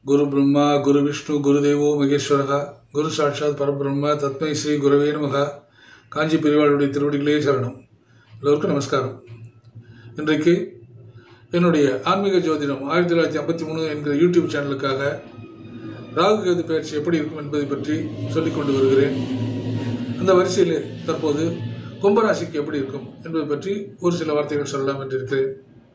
குரு பிரம்மா குரு விஷ்ணு குரு தேவோ மகேஸ்வரகா குரு சாட்சாத் பரபிரம்ம தத்மை ஸ்ரீ குருவே நமகா காஞ்சி பெரியவாளுடைய திருவடிகளே சரணம் எல்லோருக்கும் நமஸ்காரம் இன்றைக்கு என்னுடைய ஆன்மீக ஜோதிடம் ஆயிரத்தி தொள்ளாயிரத்தி ஐம்பத்தி மூணு என்கிற யூடியூப் சேனலுக்காக ராகு கேது பயிற்சி எப்படி இருக்கும் என்பதை பற்றி சொல்லிக் கொண்டு வருகிறேன் அந்த வரிசையில் தற்போது கும்பராசிக்கு எப்படி இருக்கும் என்பதை பற்றி ஒரு சில வார்த்தைகள் சொல்லலாம் என்று இருக்கிறேன்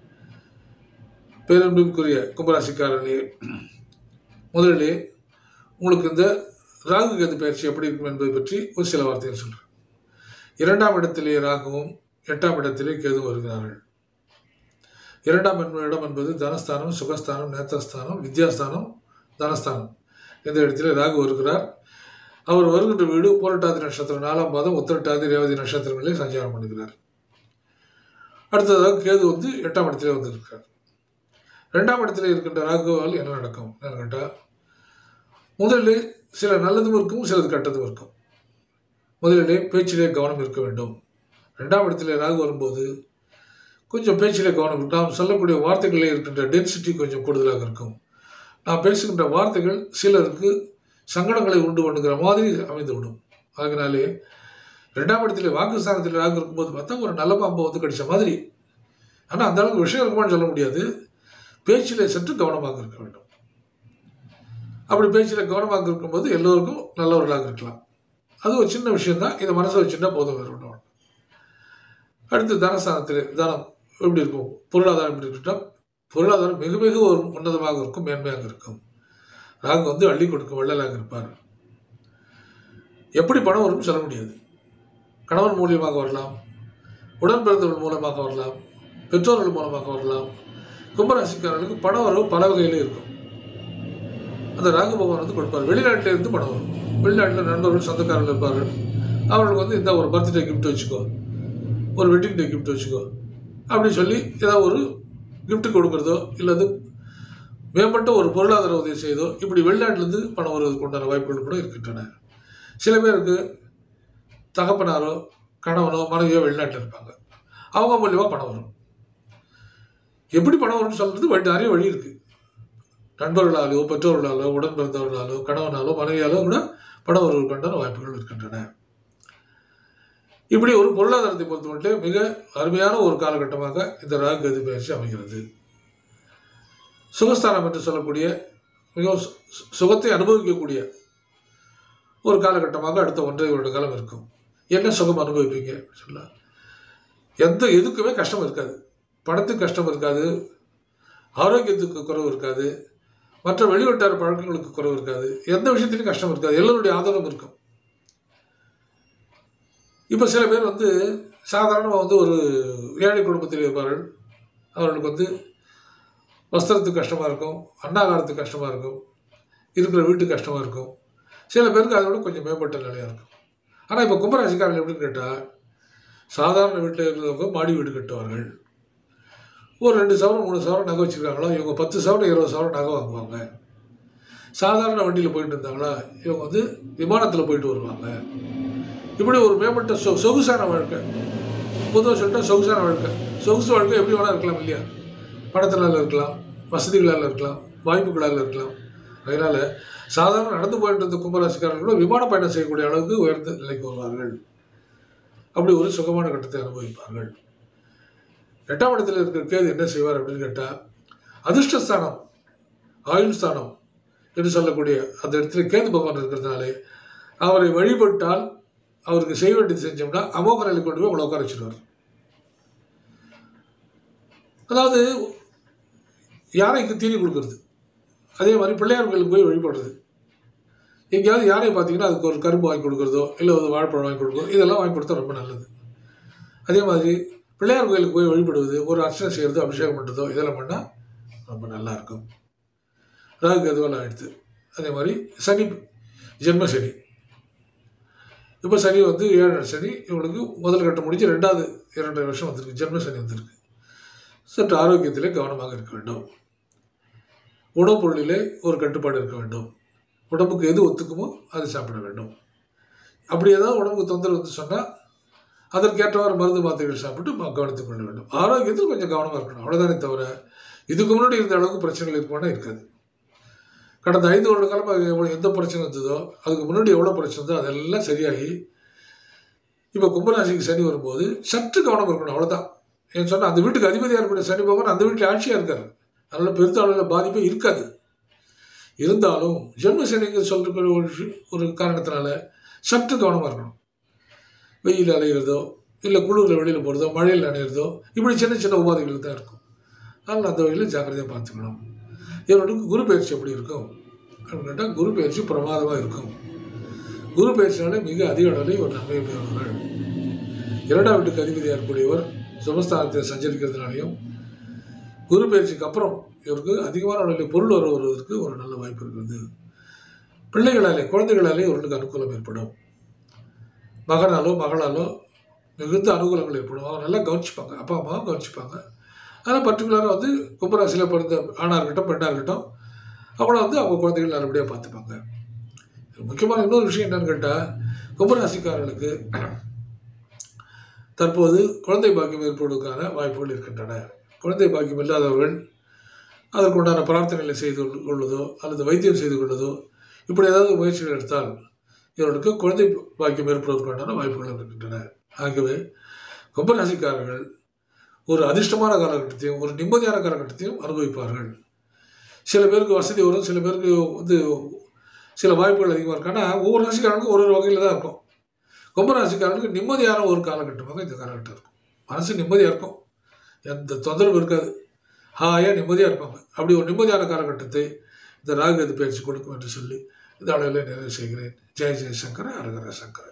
பேரன்புக்குரிய கும்பராசிக்காரர்களே முதலிலே உங்களுக்கு இந்த ராகு கேது பயிற்சி எப்படி இருக்கும் என்பதை பற்றி ஒரு சில வார்த்தைகள் சொல்கிறேன் இரண்டாம் இடத்திலே ராகுவும் எட்டாம் இடத்திலே கேது வருகிறார்கள் இரண்டாம் என்ப- இடம் என்பது தனஸ்தானம் சுகஸ்தானம் நேத்திரஸ்தானம் வித்யாஸ்தானம் தனஸ்தானம் இந்த இடத்திலே ராகு வருகிறார் அவர் வருகின்ற வீடு புரட்டாதி நட்சத்திரம் நாலாம் பாதம் உத்திரட்டாதி ரேவதி நட்சத்திரங்களிலே சஞ்சாரம் பண்ணுகிறார் அடுத்ததாக கேது வந்து எட்டாம் இடத்திலே வந்திருக்கிறார் ரெண்டாம் இடத்துல இருக்கின்ற ராகுவால் என்ன நடக்கும் என்னன்னு கேட்டால் முதலில் சில நல்லதும் இருக்கும் சிலது கெட்டதும் இருக்கும் முதலிலே பேச்சிலே கவனம் இருக்க வேண்டும் ரெண்டாம் இடத்துல ராகு வரும்போது கொஞ்சம் பேச்சிலே கவனம் இருக்கும் நாம் சொல்லக்கூடிய வார்த்தைகளில் இருக்கின்ற டென்சிட்டி கொஞ்சம் கூடுதலாக இருக்கும் நாம் பேசுகின்ற வார்த்தைகள் சிலருக்கு சங்கடங்களை உண்டு பண்ணுகிற மாதிரி அமைந்துவிடும் அதனாலே ரெண்டாம் இடத்துல வாக்குஸ்தானத்தில் ராகு இருக்கும்போது பார்த்தா ஒரு நல்ல பாம்பை வந்து கடிச்ச மாதிரி ஆனால் அந்த அளவுக்கு விஷயம் இருக்குமான்னு சொல்ல முடியாது பேச்சிலே சற்று கவனமாக இருக்க வேண்டும் அப்படி பேச்சில் கவனமாக இருக்கும்போது எல்லோருக்கும் நல்லவர்களாக இருக்கலாம் அது ஒரு சின்ன விஷயம்தான் இதை மனசில் வச்சுட்டா போதும் வேறு ஒன்றும் வேண்டாம். அடுத்து தனஸ்தானத்தில் தனம் எப்படி இருக்கும் பொருளாதாரம் எப்படி இருக்கட்டும் பொருளாதாரம் மிக மிக ஒரு உன்னதமாக இருக்கும் மேன்மையாக இருக்கும் ராகு வந்து அள்ளி கொடுக்கும் வள்ளலாக இருப்பார் எப்படி பணம் வரும்னு சொல்ல முடியாது கணவன் மூலியமாக வரலாம் உடன் பிறந்தவர்கள் மூலமாக வரலாம் பெற்றோர்கள் மூலமாக வரலாம் கும்பராசிக்காரர்களுக்கு பணம் வரவு பல வகையில் இருக்கும் அந்த ராகு பகவான் வந்து கொடுப்பார் வெளிநாட்டில இருந்து பணம் வரும் வெளிநாட்டில் நண்பர்கள் சொந்தக்காரர்கள் இருப்பார்கள் அவர்களுக்கு வந்து இந்த ஒரு பர்த்டே gift வச்சுக்கோ ஒரு வெட்டிங் டே gift வச்சுக்கோ அப்படின்னு சொல்லி ஏதாவது ஒரு gift கொடுக்கறதோ இல்லது மேம்பட்ட ஒரு பொருளாதார உதவி செய்தோ இப்படி வெளிநாட்டிலேருந்து பணம் வருவதற்கு உண்டான வாய்ப்புகள் கூட இருக்கின்றன சில பேருக்கு தகப்பனாரோ கணவனோ மனைவியோ வெளிநாட்டில் இருப்பாங்க அவங்க மூலியமாக பணம் வரும் எப்படி பணம் வரும்னு சொல்றது வழி நிறைய வழி இருக்கு நண்பர்களாலோ பெற்றோர்களாலோ உடன் பிறந்தவர்களாலோ கணவனாலோ மனைவியாலோ கூட பணம் வருவதற்கான வாய்ப்புகள் இருக்கின்றன இப்படி ஒரு பொருளாதாரத்தை பொறுத்த மட்டும் மிக அருமையான ஒரு காலகட்டமாக இந்த ராகு கதி பயிற்சி அமைகிறது சுகஸ்தானம் என்று சொல்லக்கூடிய மிகவும் சு- சு- சுகத்தை அனுபவிக்கக்கூடிய ஒரு காலகட்டமாக அடுத்த ஒன்றரை வருட காலம் இருக்கும் என்ன சுகம் அனுபவிப்பீங்க சொல்ல எந்த எதுக்குமே கஷ்டம் இருக்காது பணத்துக்கு கஷ்டம் இருக்காது ஆரோக்கியத்துக்கு குறைவு இருக்காது மற்ற வெளிவட்டார பழக்கங்களுக்கு குறைவு இருக்காது எந்த விஷயத்திலும் கஷ்டம் இருக்காது எல்லோருடைய ஆதரவும் இருக்கும் இப்போ சில பேர் வந்து சாதாரணமாக வந்து ஒரு ஏழை குடும்பத்தில் இருப்பார்கள் அவர்களுக்கு வந்து வஸ்திரத்துக்கு கஷ்டமாக இருக்கும் அன்னாகாரத்துக்கு கஷ்டமாக இருக்கும் இருக்கிற வீட்டுக்கு கஷ்டமாக இருக்கும் சில பேருக்கு அதை விட கொஞ்சம் மேம்பட்ட நிலையாக இருக்கும் ஆனால் இப்போ கும்பராசிக்காரர்கள் எப்படின்னு கேட்டால் சாதாரண வீட்டில் இருக்கிறவங்க மாடி வீடு கட்டுவார்கள் ஒரு ரெண்டு சவரம் மூணு சவரம் நகை வச்சுருக்காங்களா இவங்க பத்து சவரம் இருபது சவரம் நகை வாங்குவாங்க சாதாரண வண்டியில் போயிட்டு இருந்தாங்களா இவங்க வந்து விமானத்தில் போயிட்டு வருவாங்க இப்படி ஒரு மேம்பட்ட சொ சொகுசான வாழ்க்கை பொதுவாக சொல்லிட்டா சொகுசான வாழ்க்கை சொகுசு வாழ்க்கை எப்படி வேணால் இருக்கலாம் இல்லையா பணத்தினால இருக்கலாம் வசதிகளால் இருக்கலாம் வாய்ப்புகளால் இருக்கலாம் அதனால் சாதாரண நடந்து போயிட்டு இருந்த கும்பராசிக்காரர்கள் கூட விமான பயணம் செய்யக்கூடிய அளவுக்கு உயர்ந்த நிலைக்கு வருவார்கள் அப்படி ஒரு சுகமான கட்டத்தை அனுபவிப்பார்கள் எட்டாம் இடத்துல இருக்கிற கேது என்ன செய்வார் அப்படின்னு கேட்டால் அதிர்ஷ்டஸ்தானம் ஆயுள் ஸ்தானம் என்று சொல்லக்கூடிய அந்த இடத்துல கேது பகவான் இருக்கிறதுனாலே அவரை வழிபட்டால் அவருக்கு செய்ய வேண்டியது செஞ்சோம்னா அமோக நிலை கொண்டு போய் உங்களை உட்கார வச்சிருவார் அதாவது யானைக்கு தீனி கொடுக்கறது அதே மாதிரி பிள்ளையார் கோயிலுக்கு போய் வழிபடுறது எங்கேயாவது யானை பார்த்தீங்கன்னா அதுக்கு ஒரு கரும்பு வாங்கி கொடுக்குறதோ இல்லை ஒரு வாழைப்பழம் வாங்கி கொடுக்குறதோ இதெல்லாம் வாங்கி கொடுத்தா ரொம்ப நல்லது அதே மாதிரி பிள்ளையார் கோயிலுக்கு போய் வழிபடுவது ஒரு அர்ச்சனை செய்கிறதோ அபிஷேகம் பண்ணுறதோ இதெல்லாம் பண்ணால் ரொம்ப நல்லா இருக்கும் ராகு அதுவெல்லாம் ஆயிடுது அதே மாதிரி சனி ஜென்ம சனி இப்போ சனி வந்து ஏழரை சனி இவங்களுக்கு முதல் கட்டம் முடிஞ்சு ரெண்டாவது இரண்டரை வருஷம் வந்திருக்கு ஜென்ம சனி வந்திருக்கு சற்று ஆரோக்கியத்திலே கவனமாக இருக்க வேண்டும் உணவுப் பொருளிலே ஒரு கட்டுப்பாடு இருக்க வேண்டும் உடம்புக்கு எது ஒத்துக்குமோ அதை சாப்பிட வேண்டும் அப்படி ஏதாவது உடம்புக்கு தொந்தரவு வந்து சொன்னால் அதற்கேற்றவாறு மருந்து மாத்திரைகள் சாப்பிட்டு ம- கவனித்துக் கொள்ள வேண்டும் ஆரோக்கியத்தில் கொஞ்சம் கவனமாக இருக்கணும் அவ்வளோதானே தவிர இதுக்கு முன்னாடி இருந்த அளவுக்கு பிரச்சனைகள் இருக்குமானா இருக்காது கடந்த ஐந்து வருட காலமாக எவ்வளோ எந்த பிரச்சனை இருந்ததோ அதுக்கு முன்னாடி எவ்வளோ பிரச்சனை இருந்ததோ அதெல்லாம் சரியாகி இப்போ கும்பராசிக்கு சனி வரும்போது சற்று கவனம் இருக்கணும் அவ்வளோதான் ஏன்னு சொன்னால் அந்த வீட்டுக்கு அதிபதியாக இருக்கக்கூடிய சனி பகவான் அந்த வீட்டில் ஆட்சியாக இருக்கார் அதனால் பெருத்த அளவில் பாதிப்பே இருக்காது இருந்தாலும் ஜென்ம சனிக்கு சொல்கிற ஒரு விஷயம் ஒரு காரணத்தினால சற்று கவனமாக இருக்கணும் வெயில் அலைகிறதோ இல்லை குளிரில் வெளியில் போகிறதோ மழையில் நனைகிறதோ இப்படி சின்ன சின்ன உபாதைகள் தான் இருக்கும் அதனால் அந்த வகையில் ஜாக்கிரதையாக பார்த்துக்கணும் இவர்களுக்கு குரு பயிற்சி எப்படி இருக்கும் அப்படின்னு கேட்டால் குரு பயிற்சி பிரமாதமாக இருக்கும் குரு பயிற்சினாலே மிக அதிக அளவில் ஒரு நன்மை பெறுவார்கள் இரண்டாம் வீட்டுக்கு அதிபதியாக இருக்கக்கூடியவர் சுமஸ்தானத்தில் சஞ்சரிக்கிறதுனாலையும் குரு பயிற்சிக்கு அப்புறம் இவருக்கு அதிகமான அளவில் பொருள் வர வருவதற்கு ஒரு நல்ல வாய்ப்பு இருக்கிறது பிள்ளைகளாலே குழந்தைகளாலே இவர்களுக்கு அனுகூலம் ஏற்படும் மகனாலோ மகளாலோ மிகுந்த அனுகூலங்கள் ஏற்படும் அவங்க நல்லா கவனிச்சுப்பாங்க அப்பா அம்மாவும் கவனிச்சுப்பாங்க ஆனால் பர்டிகுலராக வந்து கும்பராசியில் பிறந்த ஆணாக இருக்கட்டும் பெண்ணாக இருக்கட்டும் அவங்கள வந்து அவங்க குழந்தைகள் நல்லபடியாக பார்த்துப்பாங்க முக்கியமான இன்னொரு விஷயம் என்னன்னு கேட்டால் கும்பராசிக்காரர்களுக்கு தற்போது குழந்தை பாக்கியம் ஏற்படுவதற்கான வாய்ப்புகள் இருக்கின்றன குழந்தை பாக்கியம் இல்லாதவர்கள் அதற்குண்டான பிரார்த்தனைகளை செய்து கொள்வதோ அல்லது வைத்தியம் செய்து கொள்வதோ இப்படி ஏதாவது முயற்சிகள் எடுத்தால் இவர்களுக்கு குழந்தை பாக்கியம் ஏற்படுவதற்கான வாய்ப்புகள் இருக்கின்றன ஆகவே கும்பராசிக்காரர்கள் ஒரு அதிர்ஷ்டமான காலகட்டத்தையும் ஒரு நிம்மதியான காலகட்டத்தையும் அனுபவிப்பார்கள் சில பேருக்கு வசதி வரும் சில பேருக்கு வந்து சில வாய்ப்புகள் அதிகமாக இருக்கு ஆனால் ஒவ்வொரு ராசிக்காரனுக்கும் ஒரு ஒரு வகையில் தான் இருக்கும் கும்பராசிக்காரனுக்கு நிம்மதியான ஒரு காலகட்டமாக இந்த காலகட்டம் இருக்கும் மனசு நிம்மதியாக இருக்கும் எந்த தொந்தரவும் இருக்காது ஹாயாக நிம்மதியாக இருப்பாங்க அப்படி ஒரு நிம்மதியான காலகட்டத்தை இந்த ராகு பயிற்சி கொடுக்கும் என்று சொல்லி இந்த அளவில் நிறைவு செய்கிறேன் ஜெய ஜெயசங்கர அரகர சங்கர